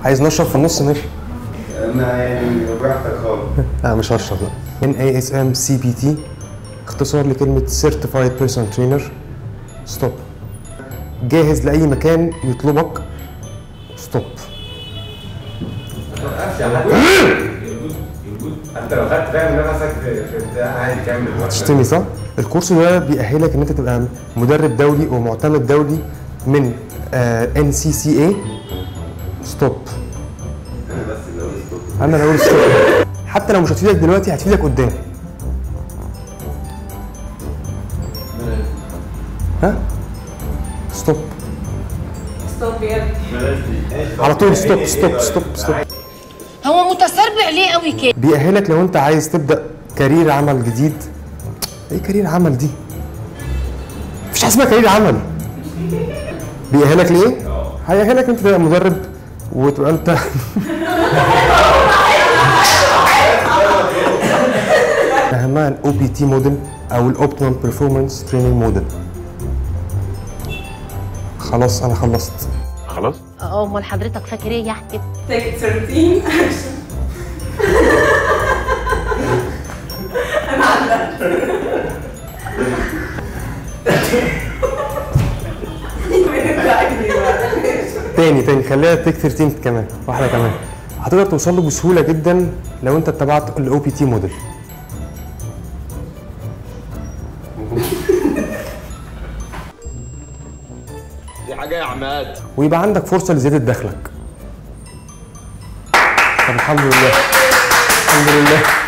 عايز نشرب في النص ماشي ما يعني براحتك خالص لا مش هشرب لا ان اي اس ام سي بي تي اختصار لكلمه سيرتيفايد بيرسون ترينر ستوب جاهز لاي مكان يطلبك ستوب انت لو خدت فاهم نفسك في في بتاع عادي كمل تشتمي صح؟ الكورس ده بيأهلك ان انت تبقى مدرب دولي ومعتمد دولي من ان سي سي اي ستوب انا بس اللي اقول ستوب انا اللي هقول ستوب حتى لو مش هتفيدك دلوقتي هتفيدك قدام ها ستوب ستوب يا ابني على طول ستوب ستوب ستوب ستوب هو متسربع ليه قوي كده بيأهلك لو انت عايز تبدأ كارير عمل جديد ايه كارير عمل دي؟ مفيش حاجه اسمها كارير عمل بيأهلك ليه؟ هيأهلك انت تبقى مدرب وتبقى انت اهمها الاو بي تي موديل او الاوبتيمال بيرفورمانس تريننج موديل خلاص انا خلصت خلاص اه امال حضرتك فاكر ايه يا حبيبي تيك 13 اكشن انا عندك تاني تاني خليها تيك 13 كمان واحده كمان هتقدر توصل له بسهوله جدا لو انت اتبعت الاو بي تي موديل دي حاجه يا عماد ويبقى عندك فرصه لزياده دخلك طب الحمد لله الحمد لله